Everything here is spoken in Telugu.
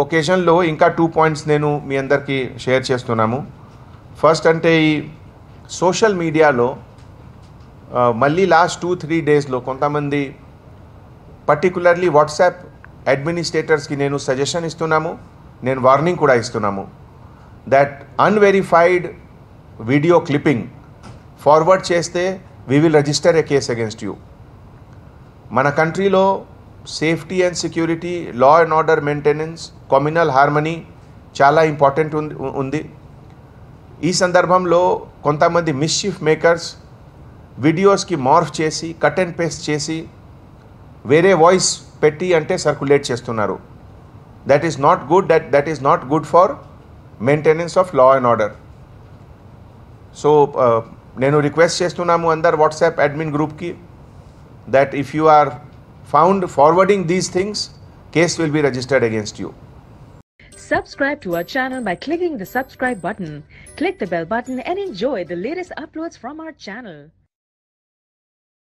ఒకేషన్లో ఇంకా టూ పాయింట్స్ నేను మీ అందరికీ షేర్ చేస్తున్నాము ఫస్ట్ అంటే ఈ సోషల్ మీడియాలో ఆ, మళ్ళీ లాస్ట్ టూ త్రీ డేస్లో కొంతమంది పర్టికులర్లీ వాట్సాప్ అడ్మినిస్ట్రేటర్స్కి నేను సజెషన్ ఇస్తున్నాము నేను వార్నింగ్ కూడా ఇస్తున్నాము that unverified video clipping forward చేస్తే we will register a case against you మన కంట్రీలో safety and security law and order maintenance communal harmony చాలా ఇంపార్టెంట్ ఉంది ఉంది ఈ సందర్భంలో కొంతమంది మిస్షిఫ్ మేకర్స్ వీడియోస్కి మార్ఫ్ చేసి కట్ అండ్ పేస్ట్ చేసి వేరే వాయిస్ పెట్టి అంటే సర్క్యులేట్ చేస్తున్నారు that is not good that that is not good for maintenance of law and order so నేను రిక్వెస్ట్ చేస్తున్నాము అందరు వాట్సాప్ అడ్మిన్ గ్రూప్కి that if you are found forwarding these things, case will be registered against you. Subscribe to our channel by clicking the subscribe button. Click the bell button and enjoy the latest uploads from our channel.